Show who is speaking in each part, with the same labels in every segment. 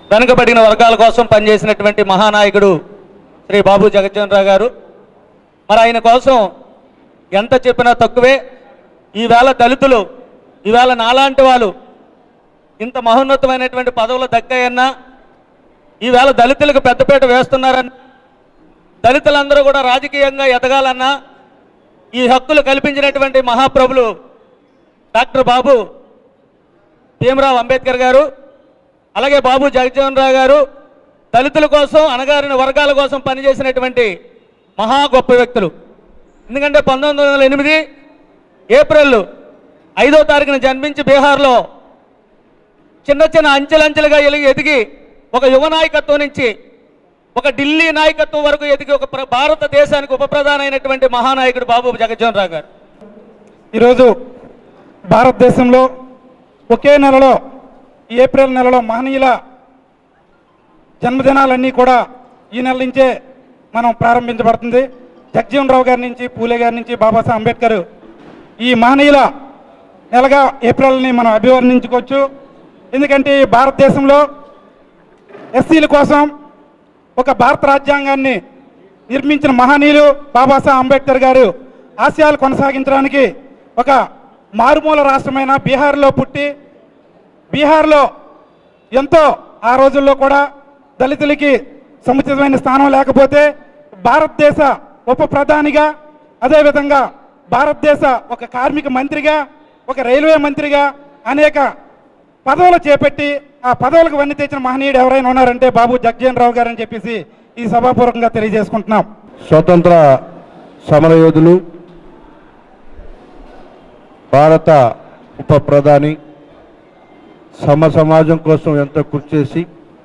Speaker 1: వెనుకబడిన వర్గాల కోసం పనిచేసినటువంటి మహానాయకుడు శ్రీ బాబు జగజ్జన్ రావు గారు మరి ఆయన కోసం ఎంత చెప్పినా తక్కువే ఈవేళ దళితులు ఈవేళ నాలాంటి వాళ్ళు ఇంత మహోన్నతమైనటువంటి పదవులు దక్కాయన్నా ఈవేళ దళితులకు పెద్దపీట వేస్తున్నారని దళితులందరూ కూడా రాజకీయంగా ఎదగాలన్నా ఈ హక్కులు కల్పించినటువంటి మహాప్రభులు డాక్టర్ బాబు భీమరావు అంబేద్కర్ గారు అలాగే బాబు జగజ్జీవన్ రావు గారు దళితుల కోసం అణగారిన వర్గాల కోసం పనిచేసినటువంటి మహా గొప్ప వ్యక్తులు ఎందుకంటే పంతొమ్మిది వందల ఎనిమిది ఏప్రిల్ ఐదో తారీఖున జన్మించి బీహార్లో చిన్న చిన్న అంచెలంచెలుగా ఎలిగి ఎదిగి ఒక యువ నాయకత్వం నుంచి ఒక ఢిల్లీ నాయకత్వం వరకు ఎదిగి ఒక ప్ర- భారతదేశానికి ఉప ప్రధాన అయినటువంటి మహానాయకుడు బాబు జగజ్జీవన్ రావు గారు
Speaker 2: ఈరోజు భారతదేశంలో ఒకే నెలలో ఈ ఏప్రిల్ నెలలో మహనీయుల జన్మదినాలన్నీ కూడా ఈ నెల నుంచే మనం ప్రారంభించబడుతుంది జగజీవన్ రావు గారి నుంచి పూలే గారి నుంచి బాబాసాహెబ్ అంబేద్కర్ ఈ మహనీయుల నెలగా ఏప్రిల్ని మనం అభివర్ణించుకోవచ్చు ఎందుకంటే ఈ భారతదేశంలో ఎస్సీల కోసం ఒక భారత రాజ్యాంగాన్ని నిర్మించిన మహనీయులు బాబాసాహెబ్ అంబేద్కర్ గారు ఆశయాలు కొనసాగించడానికి ఒక మారుమూల రాష్ట్రమైన బీహార్లో పుట్టి బీహార్లో ఎంతో ఆ రోజుల్లో కూడా దళితులకి సముచితమైన స్థానం లేకపోతే భారతదేశ ఉప ప్రధానిగా అదేవిధంగా భారతదేశ ఒక కార్మిక మంత్రిగా ఒక రైల్వే మంత్రిగా అనేక పదవులు చేపట్టి ఆ పదవులకు వన్ని తెచ్చిన మహనీయుడు ఎవరైనా ఉన్నారంటే బాబు జగ్జీవన్ రావు గారు అని చెప్పేసి ఈ సభాపూర్వకంగా తెలియజేసుకుంటున్నాం
Speaker 3: స్వతంత్ర సమరయోధులు భారత ఉప ప్రధాని సమ సమాజం కోసం ఎంతో కృషి చేసి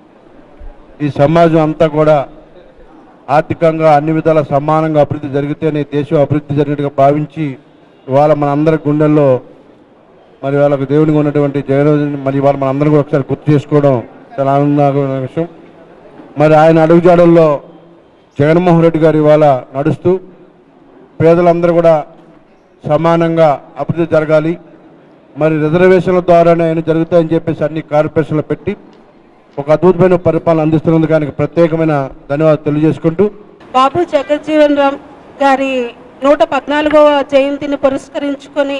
Speaker 3: ఈ సమాజం అంతా కూడా ఆర్థికంగా అన్ని విధాల సమానంగా అభివృద్ధి జరిగితేనే దేశం అభివృద్ధి జరిగినట్టుగా భావించి ఇవాళ మన అందరి గుండెల్లో మరి వాళ్ళకు దేవునికి ఉన్నటువంటి జగన్ మరి ఇవాళ మన అందరం కూడా ఒకసారి గుర్తు చేసుకోవడం చాలా ఆనందకరమైన విషయం మరి ఆయన అడుగుజాడల్లో జగన్మోహన్ రెడ్డి గారు ఇవాళ నడుస్తూ పేదలందరూ కూడా సమానంగా అభివృద్ధి జరగాలి మరి రిజర్వేషన్ల ద్వారానే ఆయన జరుగుతాయని చెప్పేసి అన్ని కార్పొరేషన్లు పెట్టి ఒక అద్భుతమైన పరిపాలన అందిస్తున్నందుకు ఆయనకు ప్రత్యేకమైన ధన్యవాదాలు తెలియజేసుకుంటూ
Speaker 4: బాబు జగజ్జీవన్ రామ్ గారి నూట పద్నాలుగవ జయంతిని పురస్కరించుకొని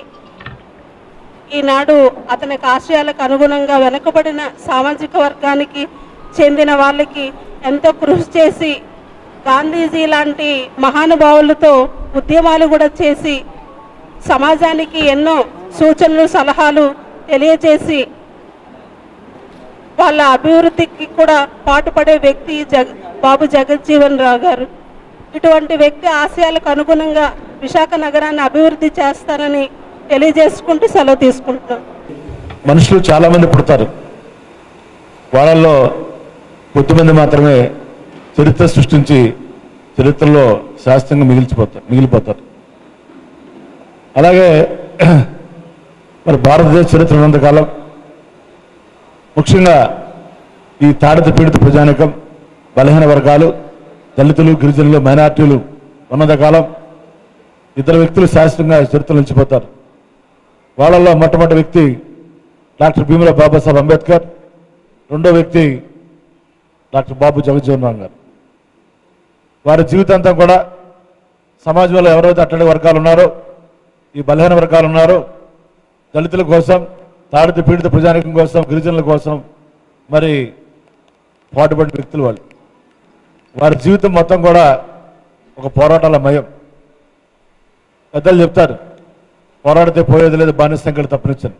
Speaker 4: ఈనాడు అతనికి ఆశయాలకు అనుగుణంగా వెనుకబడిన సామాజిక వర్గానికి చెందిన వాళ్ళకి ఎంతో కృషి చేసి గాంధీజీ లాంటి మహానుభావులతో ఉద్యమాలు కూడా చేసి సమాజానికి ఎన్నో సూచనలు సలహాలు తెలియజేసి వాళ్ళ అభివృద్ధికి కూడా పాటుపడే వ్యక్తి జగ బాబు జగజ్జీవన్ రావు గారు ఇటువంటి వ్యక్తి ఆశయాలకు అనుగుణంగా విశాఖ నగరాన్ని అభివృద్ధి చేస్తారని తెలియజేసుకుంటూ సెలవు తీసుకుంటున్నాం
Speaker 5: మనుషులు చాలామంది పుడతారు వాళ్ళల్లో కొద్దిమంది మాత్రమే చరిత్ర సృష్టించి చరిత్రలో శాస్త్రంగా మిగిల్చిపోతారు మిగిలిపోతారు అలాగే మరి భారతదేశ చరిత్ర ఉన్నంతకాలం ముఖ్యంగా ఈ తాడిత పీడిత ప్రజానికం బలహీన వర్గాలు దళితులు గిరిజనులు మైనార్టీలు ఉన్నంతకాలం ఇద్దరు వ్యక్తులు శాశ్వతంగా చరిత్రలో నిలిచిపోతారు వాళ్ళల్లో మొట్టమొదటి వ్యక్తి డాక్టర్ భీమరావు బాబాసాహెబ్ అంబేద్కర్ రెండో వ్యక్తి డాక్టర్ బాబు జగజ్జీవన్ రామ్ గారు వారి జీవితాంతం కూడా సమాజంలో ఎవరైతే అట్టడి వర్గాలు ఉన్నారో ఈ బలహీన వర్గాలు ఉన్నారో దళితుల కోసం తాడిత పీడిత ప్రజానికం కోసం గిరిజనుల కోసం మరి పాటుపడిన వ్యక్తులు వాళ్ళు వారి జీవితం మొత్తం కూడా ఒక పోరాటాల మయం పెద్దలు చెప్తారు పోరాడితే పోయేది లేదు బానిస సంఖ్యలు తప్పనిచ్చని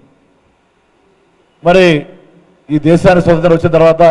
Speaker 5: మరి ఈ దేశానికి స్వతంత్రం వచ్చిన తర్వాత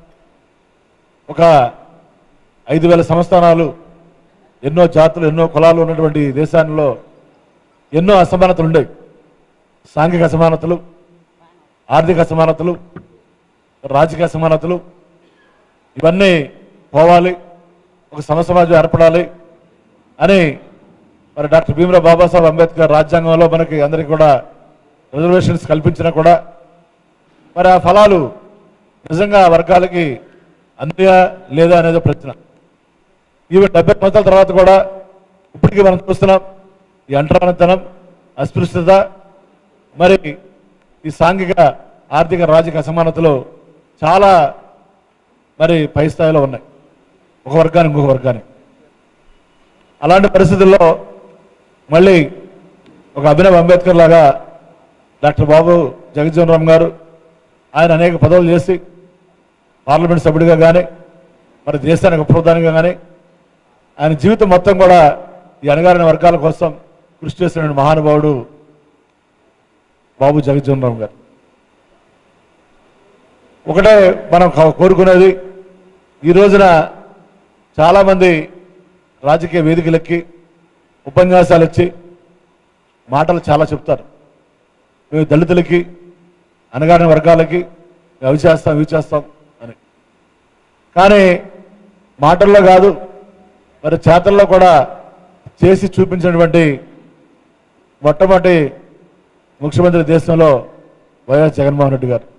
Speaker 5: ఒక ఐదు వేల సంస్థానాలు ఎన్నో జాతులు ఎన్నో కులాలు ఉన్నటువంటి ఈ దేశాల్లో ఎన్నో అసమానతలు ఉండేవి సాంఘిక అసమానతలు ఆర్థిక అసమానతలు రాజకీయ అసమానతలు ఇవన్నీ పోవాలి ఒక సమసమాజం ఏర్పడాలి అని మరి డాక్టర్ భీమరావు బాబాసాహెబ్ అంబేద్కర్ రాజ్యాంగంలో మనకి అందరికీ కూడా రిజర్వేషన్స్ కల్పించినా కూడా మరి ఆ ఫలాలు నిజంగా ఆ వర్గాలకి అందియా లేదా అనేది ప్రశ్న ఇవి డెబ్బై సంవత్సరాల తర్వాత కూడా ఇప్పటికీ మనం చూస్తున్నాం ఈ అంటరానితనం అస్పృశ్యత మరి ఈ సాంఘిక ఆర్థిక రాజకీయ అసమానతలు చాలా మరి పై స్థాయిలో ఉన్నాయి ఒక వర్గానికి ఇంకొక వర్గానికి అలాంటి పరిస్థితుల్లో మళ్ళీ ఒక అభినవ్ అంబేద్కర్ లాగా డాక్టర్ బాబు జగజ్జీవన్ రామ్ గారు ఆయన అనేక పదవులు చేసి పార్లమెంట్ సభ్యుడిగా కానీ మరి దేశానికి ఉపప్రధానిగా కానీ ఆయన జీవితం మొత్తం కూడా ఈ అణగారిన వర్గాల కోసం కృషి చేసిన మహానుభావుడు బాబు జగజ్జీవన్ రామ్ గారు ఒకటే మనం కో- కోరుకునేది ఈ రోజున చాలామంది రాజకీయ వేదికలెక్కి ఉపన్యాసాలు ఇచ్చి మాటలు చాలా చెప్తారు మేము దళితులకి అనగారిన వర్గాలకి మేము అవి చేస్తాం ఇవి చేస్తాం అని కానీ మాటల్లో కాదు మరి చేతల్లో కూడా చేసి చూపించినటువంటి మొట్టమొదటి ముఖ్యమంత్రి దేశంలో వైఎస్ జగన్మోహన్ రెడ్డి గారు